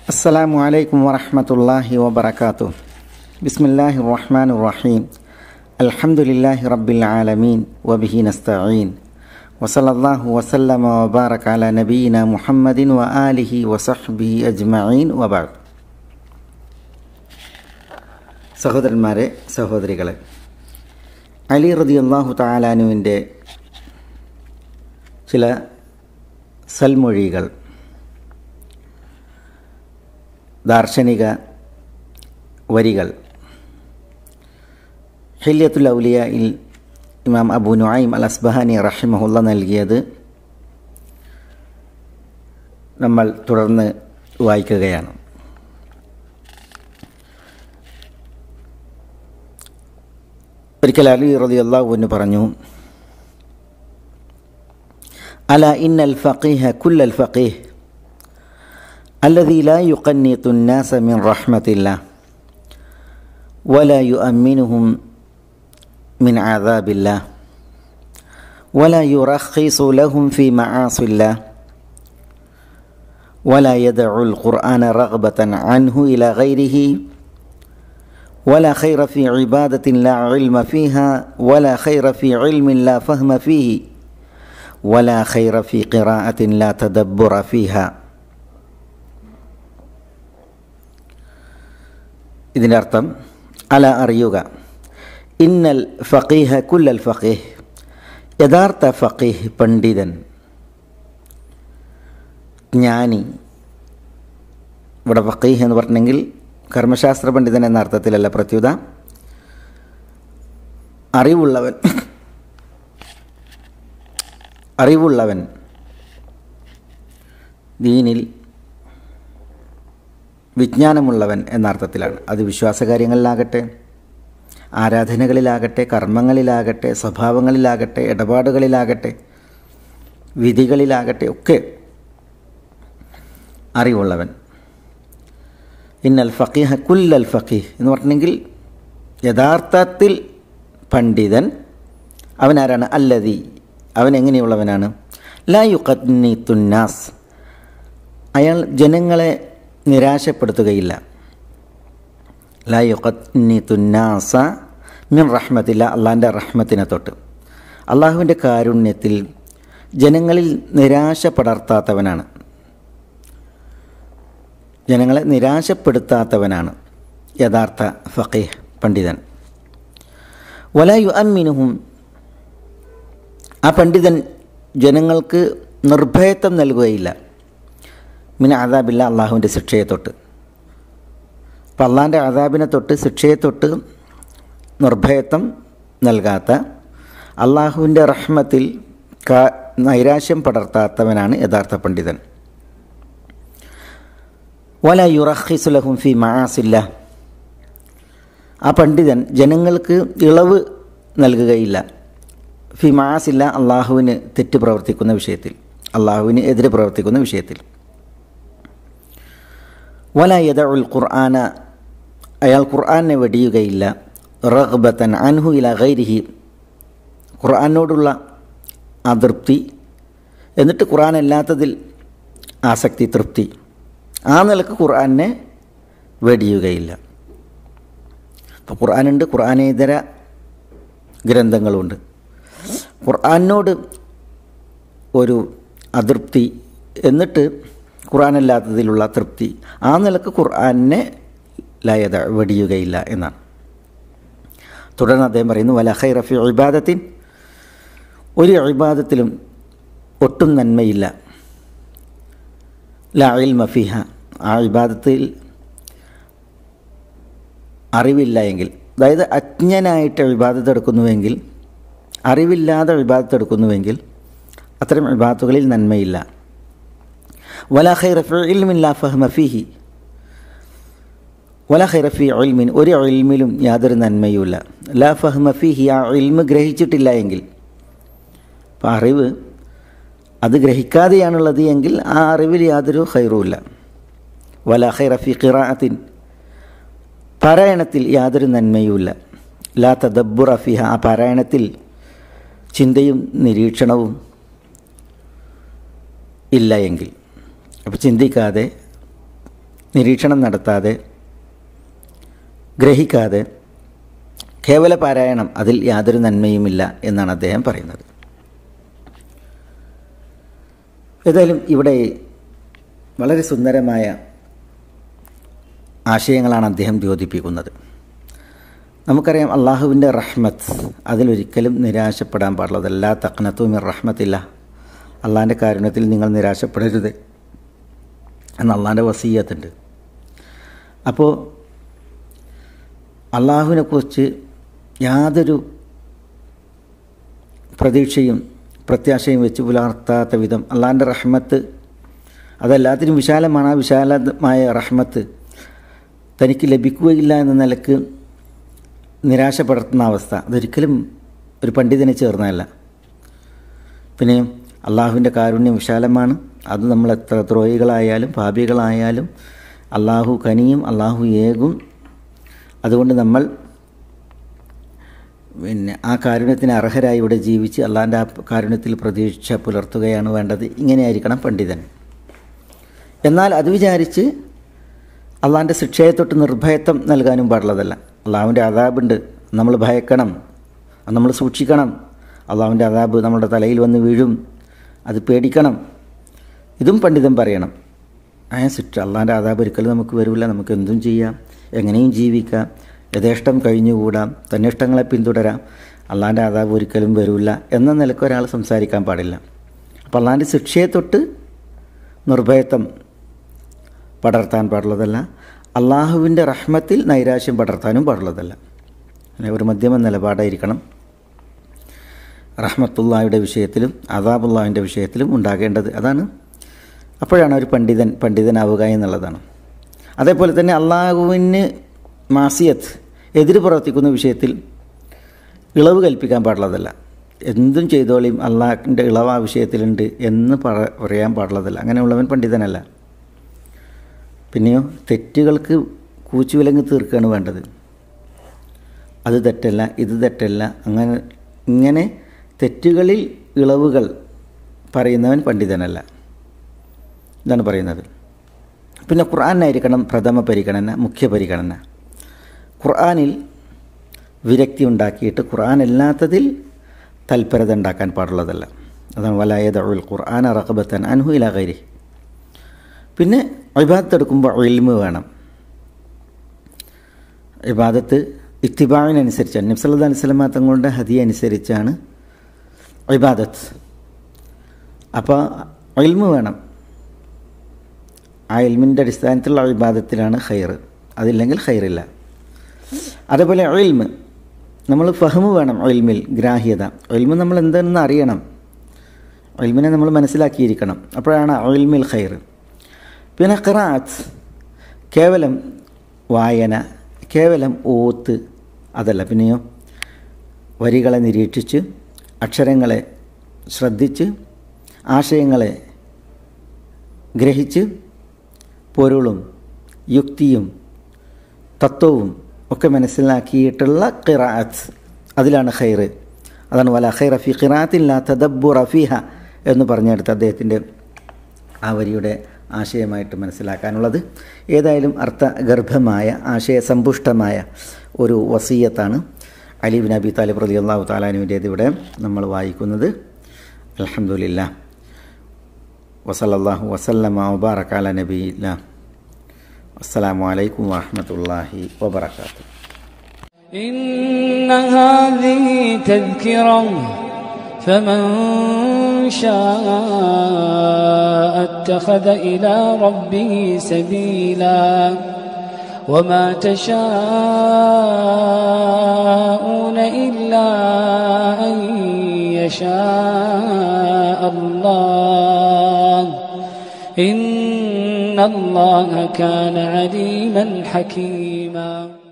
السلام عليكم ورحمة الله وبركاته بسم الله الرحمن الرحيم الحمد لله رب العالمين وبه نستعين وصلى الله وسلم وبارك على نبينا محمد وآله وصحبه أجمعين وبعد സഹോദരന്മാരെ സഹോദരികളെ അലി റതി അള്ളാഹു താലാനുവിൻ്റെ ചില സൽമൊഴികൾ ദാർശനിക വരികൾ ഹില്യത്തുൽ ഔലിയയിൽ ഇമാം അബു നുഐം അൽ അസ്ബഹാനി റഹിമഹുല്ല നൽകിയത് നമ്മൾ തുടർന്ന് വായിക്കുകയാണ് ഒരിക്കൽ അലി റതി അള്ളാഹുവിന് പറഞ്ഞു അല ഇന്നൽ ഫഖീഹ കുല്ലൽ ഫഖീഹ് الذي لا يقنط الناس من رحمة الله ولا يؤمنهم من عذاب الله ولا يرخص لهم في معاصي الله ولا يدع القرآن رغبة عنه إلى غيره ولا خير في عبادة لا علم فيها ولا خير في علم لا فهم فيه ولا خير في قراءة لا تدبر فيها ഇതിൻ്റെ അർത്ഥം അല അറിയുക ഇന്നൽ ഫഖീഹ കുല്ലൽ ഫഖീഹ് യഥാർത്ഥ ഫഖീഹ് പണ്ഡിതൻ ജ്ഞാനി ഇവിടെ ഫഖീഹ് എന്ന് പറഞ്ഞെങ്കിൽ കർമ്മശാസ്ത്ര പണ്ഡിതൻ എന്ന അർത്ഥത്തിലല്ല പ്രത്യുത അറിവുള്ളവൻ അറിവുള്ളവൻ ദീനിൽ വിജ്ഞാനമുള്ളവൻ എന്ന അർത്ഥത്തിലാണ് അത് വിശ്വാസകാര്യങ്ങളിലാകട്ടെ ആരാധനകളിലാകട്ടെ കർമ്മങ്ങളിലാകട്ടെ സ്വഭാവങ്ങളിലാകട്ടെ ഇടപാടുകളിലാകട്ടെ വിധികളിലാകട്ടെ ഒക്കെ അറിവുള്ളവൻ ഇന്നൽ ഫക്കീഹ കുല്ലൽ ഫക്കീഹ് എന്ന് പറഞ്ഞെങ്കിൽ യഥാർത്ഥത്തിൽ പണ്ഡിതൻ അവൻ ആരാണ് അല്ലതി അവൻ എങ്ങനെയുള്ളവനാണ് ലാ യുഖന്നി തുന്നാസ് അയാൾ ജനങ്ങളെ നിരാശപ്പെടുത്തുകയില്ല ലാ യുഖന്നി തുന്നാസ മിൻ റഹ്മത്തില്ല അള്ളാൻ്റെ റഹ്മത്തിനെ തൊട്ട് അള്ളാഹുവിൻ്റെ കാരുണ്യത്തിൽ ജനങ്ങളിൽ നിരാശ പടർത്താത്തവനാണ് ജനങ്ങളെ നിരാശപ്പെടുത്താത്തവനാണ് യഥാർത്ഥ ഫക്കീഹ് പണ്ഡിതൻ വലായു അമ്മിനുഹും ആ പണ്ഡിതൻ ജനങ്ങൾക്ക് നിർഭയത്വം നൽകുകയില്ല മിന അതാബില്ല അള്ളാഹുവിൻ്റെ ശിക്ഷയെ തൊട്ട് അപ്പം അള്ളാഹിൻ്റെ അതാബിനെ തൊട്ട് ശിക്ഷയെ തൊട്ട് നിർഭയത്വം നൽകാത്ത അള്ളാഹുവിൻ്റെ റഹ്മത്തിൽ കാ നൈരാശ്യം പടർത്താത്തവനാണ് യഥാർത്ഥ പണ്ഡിതൻ വല യുറഹിസുലഹും ഫി മഹാസില്ല ആ പണ്ഡിതൻ ജനങ്ങൾക്ക് ഇളവ് നൽകുകയില്ല ഫി മഹാസില്ല അള്ളാഹുവിന് തെറ്റ് പ്രവർത്തിക്കുന്ന വിഷയത്തിൽ അള്ളാഹുവിന് എതിരെ പ്രവർത്തിക്കുന്ന വിഷയത്തിൽ വല യദഉൽ ഖുർആന അയാൾ ഖുർആനെ വെടിയുകയില്ല റഗ്ബത്തൻ അൻഹു ഇല ഗൈരിഹി ഖുർആനോടുള്ള അതൃപ്തി എന്നിട്ട് ഖുർആൻ അല്ലാത്തതിൽ ആസക്തി തൃപ്തി ആ നിലക്ക് ഖുർആനെ വെടിയുകയില്ല ഇപ്പോൾ ഖുർആനുണ്ട് ഖുർആനേതര ഗ്രന്ഥങ്ങളുണ്ട് ഖുർആനോട് ഒരു അതൃപ്തി എന്നിട്ട് ഖുർആനല്ലാത്തതിലുള്ള തൃപ്തി ആ നിലക്ക് ഖുർആനെ ലയത വെടിയുകയില്ല എന്നാണ് തുടർന്ന് അദ്ദേഹം പറയുന്നു വല ഹൈറഫി ഇബാദത്തിൻ ഒരു ഇബാദത്തിലും ഒട്ടും നന്മയില്ല ലായിൽ മഫിഹ ആ ഇബാദത്തിൽ അറിവില്ല എങ്കിൽ അതായത് അജ്ഞനായിട്ട് വിവാദത്ത് എടുക്കുന്നുവെങ്കിൽ അറിവില്ലാതെ വിവാദത്ത് എടുക്കുന്നുവെങ്കിൽ അത്തരം വിവാദത്തുകളിൽ നന്മയില്ല വല ഖൈറഫി ഇൽമിൻ ലാ ഫഹ്മ ഫീഹി വല ഖൈറഫി ഇൽമിൻ ഒരു ഇൽമിലും യാതൊരു നന്മയുമില്ല ലാ ഫഹ്മ ഫീഹി ആ ഇൽമ് ഗ്രഹിച്ചിട്ടില്ല എങ്കിൽ അപ്പം അറിവ് അത് ഗ്രഹിക്കാതെയാണുള്ളത് എങ്കിൽ ആ അറിവിൽ യാതൊരു ഖൈറുമില്ല വല ഖൈറഫി ഖിറാഅത്തിൻ പാരായണത്തിൽ യാതൊരു നന്മയുമില്ല ലാ തദബ്ബുറ ഫിഹ ആ പാരായണത്തിൽ ചിന്തയും നിരീക്ഷണവും ഇല്ല എങ്കിൽ അപ്പോൾ ചിന്തിക്കാതെ നിരീക്ഷണം നടത്താതെ ഗ്രഹിക്കാതെ കേവല പാരായണം അതിൽ യാതൊരു നന്മയുമില്ല എന്നാണ് അദ്ദേഹം പറയുന്നത് ഏതായാലും ഇവിടെ വളരെ സുന്ദരമായ ആശയങ്ങളാണ് അദ്ദേഹം ദ്യോതിപ്പിക്കുന്നത് നമുക്കറിയാം അള്ളാഹുവിൻ്റെ റഹ്മത്ത് അതിലൊരിക്കലും നിരാശപ്പെടാൻ പാടുള്ളതല്ല തക്നത്തുമിർ റഹ്മത്തില്ല അള്ളാഹിൻ്റെ കാരുണ്യത്തിൽ നിങ്ങൾ നിരാശപ്പെടരുത് എന്ന് അള്ളാഹിൻ്റെ വസീയത്തുണ്ട് അപ്പോൾ അള്ളാഹുവിനെക്കുറിച്ച് യാതൊരു പ്രതീക്ഷയും പ്രത്യാശയും വെച്ച് പുലർത്താത്ത വിധം അള്ളാഹിൻ്റെ റഹ്മത്ത് അതെല്ലാത്തിനും വിശാലമാണ് ആ വിശാലമായ റഹ്മത്ത് തനിക്ക് ലഭിക്കുകയില്ല എന്ന നിലക്ക് നിരാശപ്പെടുത്തുന്ന അവസ്ഥ അതൊരിക്കലും ഒരു പണ്ഡിതനെ ചേർന്നതല്ല പിന്നെ അള്ളാഹുവിൻ്റെ കാരുണ്യം വിശാലമാണ് അത് നമ്മൾ എത്ര ദ്രോഹികളായാലും പാപികളായാലും അള്ളാഹു കനിയും അള്ളാഹു ഏകും അതുകൊണ്ട് നമ്മൾ പിന്നെ ആ കാരുണ്യത്തിന് അർഹരായി ഇവിടെ ജീവിച്ച് അള്ളാഹിൻ്റെ ആ കാരുണ്യത്തിൽ പ്രതീക്ഷ പുലർത്തുകയാണ് വേണ്ടത് ഇങ്ങനെയായിരിക്കണം പണ്ഡിതൻ എന്നാൽ അത് വിചാരിച്ച് അള്ളാഹിൻ്റെ ശിക്ഷയെ തൊട്ട് നിർഭയത്വം നൽകാനും പാടുള്ളതല്ല അള്ളാഹുവിൻ്റെ അതാബുണ്ട് നമ്മൾ ഭയക്കണം അത് നമ്മൾ സൂക്ഷിക്കണം അള്ളാഹുവിൻ്റെ അതാബ് നമ്മുടെ തലയിൽ വന്ന് വീഴും അത് പേടിക്കണം ഇതും പണ്ഡിതൻ പറയണം ആ ശിക്ഷ അള്ളാഹിൻ്റെ അതാബ് ഒരിക്കലും നമുക്ക് വരില്ല നമുക്ക് എന്തും ചെയ്യാം എങ്ങനെയും ജീവിക്കാം യഥേഷ്ടം കഴിഞ്ഞുകൂടാം തന്നിഷ്ടങ്ങളെ പിന്തുടരാം അള്ളാഹിൻ്റെ അതാബ് ഒരിക്കലും വരില്ല എന്ന നിലക്ക് ഒരാൾ സംസാരിക്കാൻ പാടില്ല അപ്പോൾ അള്ളാഹിൻ്റെ ശിക്ഷയെ തൊട്ട് നിർഭയത്വം പടർത്താൻ പാടുള്ളതല്ല അള്ളാഹുവിൻ്റെ റഹ്മത്തിൽ നൈരാശ്യം പടർത്താനും പാടുള്ളതല്ല അങ്ങനെ ഒരു മധ്യമ നിലപാടായിരിക്കണം റഹ്മത്തുള്ളാഹിയുടെ വിഷയത്തിലും അതാബുള്ളാഹിൻ്റെ വിഷയത്തിലും ഉണ്ടാകേണ്ടത് അതാണ് അപ്പോഴാണ് ഒരു പണ്ഡിതൻ പണ്ഡിതനാവുക എന്നുള്ളതാണ് അതേപോലെ തന്നെ അള്ളാഹുവിന് മാസിയത്ത് എതിര് പ്രവർത്തിക്കുന്ന വിഷയത്തിൽ ഇളവ് കൽപ്പിക്കാൻ പാടുള്ളതല്ല എന്തും ചെയ്തോളിയും അള്ളാഹിൻ്റെ ഇളവ് ആ വിഷയത്തിലുണ്ട് എന്ന് പറ പറയാൻ പാടുള്ളതല്ല അങ്ങനെയുള്ളവൻ പണ്ഡിതനല്ല പിന്നെയോ തെറ്റുകൾക്ക് കൂച്ചുവിലങ്ങ് തീർക്കുകയാണ് വേണ്ടത് അത് തെറ്റല്ല ഇത് തെറ്റല്ല അങ്ങനെ ഇങ്ങനെ തെറ്റുകളിൽ ഇളവുകൾ പറയുന്നവൻ പണ്ഡിതനല്ല ഇതാണ് പറയുന്നത് പിന്നെ ഖുർആനായിരിക്കണം പ്രഥമ പരിഗണന മുഖ്യ പരിഗണന ഖുർആനിൽ വിരക്തി ഉണ്ടാക്കിയിട്ട് ഖുർആൻ അല്ലാത്തതിൽ തൽപരത ഉണ്ടാക്കാൻ പാടുള്ളതല്ല അതാണ് വലായത് ഉൽ ഖുർആൻ റഹബത്തൻ അൻഹു ഇലാകരി പിന്നെ ഇബാദത്ത് എടുക്കുമ്പോൾ ഇൽമ് വേണം ഇബാദത്ത് ഇത്തിബാവിനനുസരിച്ച് നബ്സല്ലാ അലിസ്ലാം തങ്ങളുടെ ഹതി അനുസരിച്ചാണ് ഇബാദത്ത് അപ്പോൾ ഇൽമ് വേണം ആ ഇൽമിൻ്റെ അടിസ്ഥാനത്തിലുള്ള ഇബാദത്തിലാണ് ഖൈർ അതില്ലെങ്കിൽ ഖൈറില്ല അതേപോലെ ഇൽമ് നമ്മൾ ഫഹമ് വേണം ഇൽമിൽ ഗ്രാഹ്യത ഇൽമ് നമ്മൾ എന്താണെന്ന് അറിയണം ഇൽമിനെ നമ്മൾ മനസ്സിലാക്കിയിരിക്കണം അപ്പോഴാണ് ഇൽമിൽ ഖൈർ പിന്നെ ഖിറാത്ത് കേവലം വായന കേവലം ഓത്ത് അതല്ല പിന്നെയോ വരികളെ നിരീക്ഷിച്ച് അക്ഷരങ്ങളെ ശ്രദ്ധിച്ച് ആശയങ്ങളെ ഗ്രഹിച്ച് പൊരുളും യുക്തിയും തത്വവും ഒക്കെ മനസ്സിലാക്കിയിട്ടുള്ള ഖിറാത്ത് അതിലാണ് ഖൈർ അതാണ് വല ഖൈറ ഫി ഖിറാത്തില്ല തദബ്ബു റഫീഹ എന്ന് പറഞ്ഞെടുത്ത് അദ്ദേഹത്തിൻ്റെ ആ വരിയുടെ ആശയമായിട്ട് മനസ്സിലാക്കാനുള്ളത് ഏതായാലും അർത്ഥഗർഭമായ ആശയസമ്പുഷ്ടമായ ഒരു വസീയത്താണ് അലി ബിൻ അബി താലിബ് റലി അള്ളാഹു താലാനുവിൻ്റേത് ഇവിടെ നമ്മൾ വായിക്കുന്നത് അലഹമുല്ല വസലല്ലാഹു വസല്ലമ വബാറക്കാല നബിയില്ല അസ്സലാമു അലൈക്കും വാഹമത്തല്ലാഹി വബർക്കാത്തു إن هذه تذكرة فمن شاء اتخذ إلى ربه سبيلا وما تشاءون إلا أن يشاء الله إن الله كان عليما حكيما